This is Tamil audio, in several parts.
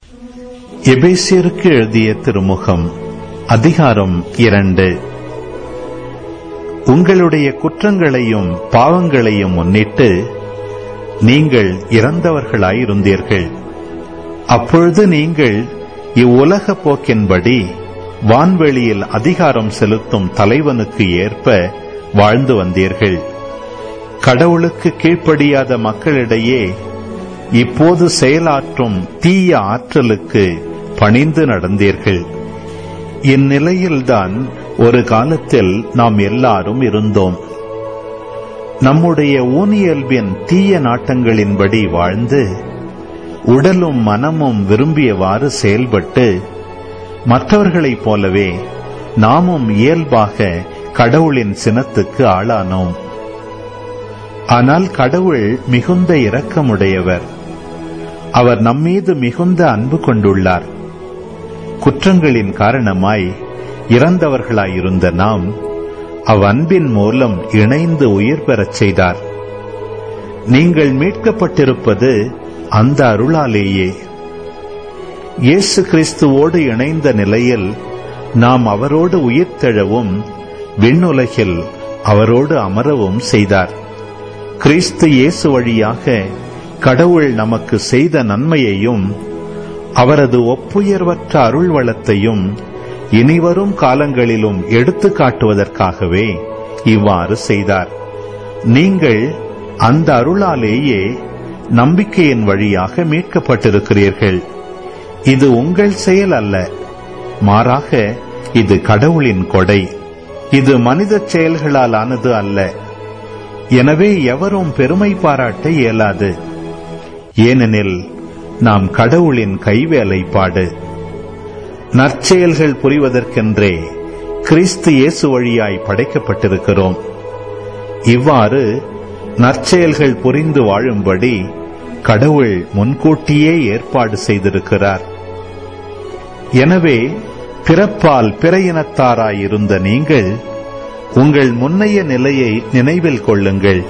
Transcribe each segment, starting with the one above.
எபேசியருக்கு எழுதிய திருமுகம் அதிகாரம் இரண்டு உங்களுடைய குற்றங்களையும் பாவங்களையும் முன்னிட்டு நீங்கள் இறந்தவர்களாயிருந்தீர்கள் அப்பொழுது நீங்கள் இவ்வுலக போக்கின்படி வான்வெளியில் அதிகாரம் செலுத்தும் தலைவனுக்கு ஏற்ப வாழ்ந்து வந்தீர்கள் கடவுளுக்கு கீழ்ப்படியாத மக்களிடையே இப்போது செயலாற்றும் தீய ஆற்றலுக்கு பணிந்து நடந்தீர்கள் இந்நிலையில்தான் ஒரு காலத்தில் நாம் எல்லாரும் இருந்தோம் நம்முடைய ஊனியல்பின் தீய நாட்டங்களின்படி வாழ்ந்து உடலும் மனமும் விரும்பியவாறு செயல்பட்டு மற்றவர்களைப் போலவே நாமும் இயல்பாக கடவுளின் சினத்துக்கு ஆளானோம் ஆனால் கடவுள் மிகுந்த இரக்கமுடையவர் அவர் நம்மீது மிகுந்த அன்பு கொண்டுள்ளார் குற்றங்களின் காரணமாய் இறந்தவர்களாயிருந்த நாம் அவ்வன்பின் மூலம் இணைந்து உயிர் பெறச் செய்தார் நீங்கள் மீட்கப்பட்டிருப்பது அந்த அருளாலேயே இயேசு கிறிஸ்துவோடு இணைந்த நிலையில் நாம் அவரோடு உயிர்த்தெழவும் விண்ணுலகில் அவரோடு அமரவும் செய்தார் கிறிஸ்து இயேசு வழியாக கடவுள் நமக்கு செய்த நன்மையையும் அவரது ஒப்புயர்வற்ற அருள் வளத்தையும் இனிவரும் காலங்களிலும் எடுத்து காட்டுவதற்காகவே இவ்வாறு செய்தார் நீங்கள் அந்த அருளாலேயே நம்பிக்கையின் வழியாக மீட்கப்பட்டிருக்கிறீர்கள் இது உங்கள் செயல் அல்ல மாறாக இது கடவுளின் கொடை இது மனித செயல்களால் ஆனது அல்ல எனவே எவரும் பெருமை பாராட்ட இயலாது ஏனெனில் நாம் கடவுளின் கைவேலைப்பாடு நற்செயல்கள் புரிவதற்கென்றே கிறிஸ்து இயேசு வழியாய் படைக்கப்பட்டிருக்கிறோம் இவ்வாறு நற்செயல்கள் புரிந்து வாழும்படி கடவுள் முன்கூட்டியே ஏற்பாடு செய்திருக்கிறார் எனவே பிறப்பால் பிற இனத்தாராயிருந்த நீங்கள் உங்கள் முன்னைய நிலையை நினைவில் கொள்ளுங்கள்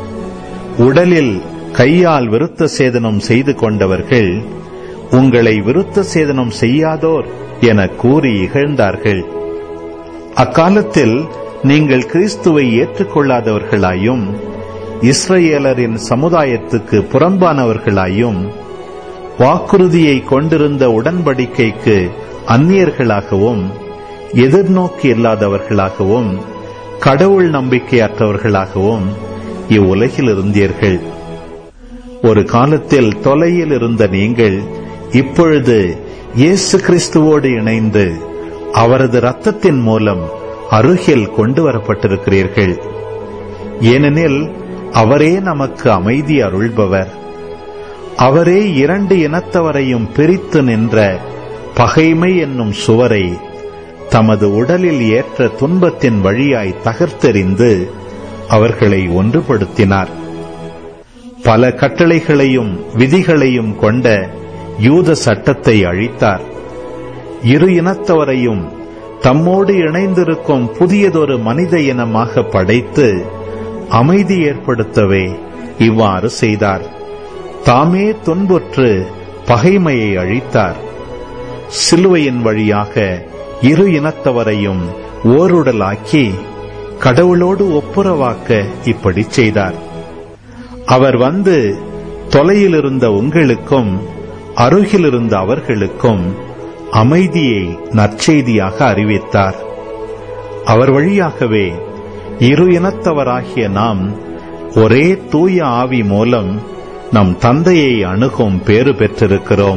உடலில் கையால் விருத்த சேதனம் செய்து கொண்டவர்கள் உங்களை விருத்த சேதனம் செய்யாதோர் என கூறி இகழ்ந்தார்கள் அக்காலத்தில் நீங்கள் கிறிஸ்துவை ஏற்றுக்கொள்ளாதவர்களாயும் இஸ்ரேலரின் சமுதாயத்துக்கு புறம்பானவர்களாயும் வாக்குறுதியை கொண்டிருந்த உடன்படிக்கைக்கு அந்நியர்களாகவும் எதிர்நோக்கி இல்லாதவர்களாகவும் கடவுள் நம்பிக்கையற்றவர்களாகவும் இவ்வுலகில் இருந்தீர்கள் ஒரு காலத்தில் தொலையில் இருந்த நீங்கள் இப்பொழுது இயேசு கிறிஸ்துவோடு இணைந்து அவரது இரத்தத்தின் மூலம் அருகில் கொண்டு வரப்பட்டிருக்கிறீர்கள் ஏனெனில் அவரே நமக்கு அமைதி அருள்பவர் அவரே இரண்டு இனத்தவரையும் பிரித்து நின்ற பகைமை என்னும் சுவரை தமது உடலில் ஏற்ற துன்பத்தின் வழியாய் தகர்த்தெறிந்து அவர்களை ஒன்றுபடுத்தினார் பல கட்டளைகளையும் விதிகளையும் கொண்ட யூத சட்டத்தை அழித்தார் இரு இனத்தவரையும் தம்மோடு இணைந்திருக்கும் புதியதொரு மனித இனமாக படைத்து அமைதி ஏற்படுத்தவே இவ்வாறு செய்தார் தாமே துன்புற்று பகைமையை அழித்தார் சிலுவையின் வழியாக இரு இனத்தவரையும் ஓருடலாக்கி கடவுளோடு ஒப்புரவாக்க இப்படி செய்தார் அவர் வந்து தொலையில் இருந்த உங்களுக்கும் அருகில் இருந்த அவர்களுக்கும் அமைதியை நற்செய்தியாக அறிவித்தார் அவர் வழியாகவே இரு இனத்தவராகிய நாம் ஒரே தூய ஆவி மூலம் நம் தந்தையை அணுகும் பேறு பெற்றிருக்கிறோம்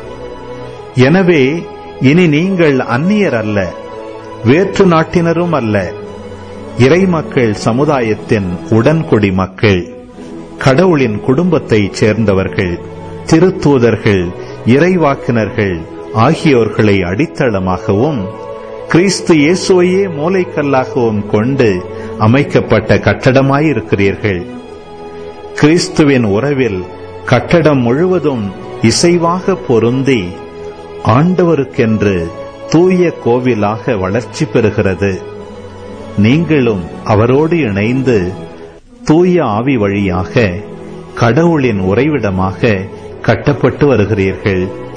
எனவே இனி நீங்கள் அந்நியர் அல்ல வேற்று நாட்டினரும் அல்ல இறைமக்கள் சமுதாயத்தின் உடன்குடி மக்கள் கடவுளின் குடும்பத்தைச் சேர்ந்தவர்கள் திருத்தூதர்கள் இறைவாக்கினர்கள் ஆகியோர்களை அடித்தளமாகவும் கிறிஸ்து இயேசுவையே மூளைக்கல்லாகவும் கொண்டு அமைக்கப்பட்ட கட்டடமாயிருக்கிறீர்கள் கிறிஸ்துவின் உறவில் கட்டடம் முழுவதும் இசைவாக பொருந்தி ஆண்டவருக்கென்று தூய கோவிலாக வளர்ச்சி பெறுகிறது நீங்களும் அவரோடு இணைந்து தூய ஆவி வழியாக கடவுளின் உறைவிடமாக கட்டப்பட்டு வருகிறீர்கள்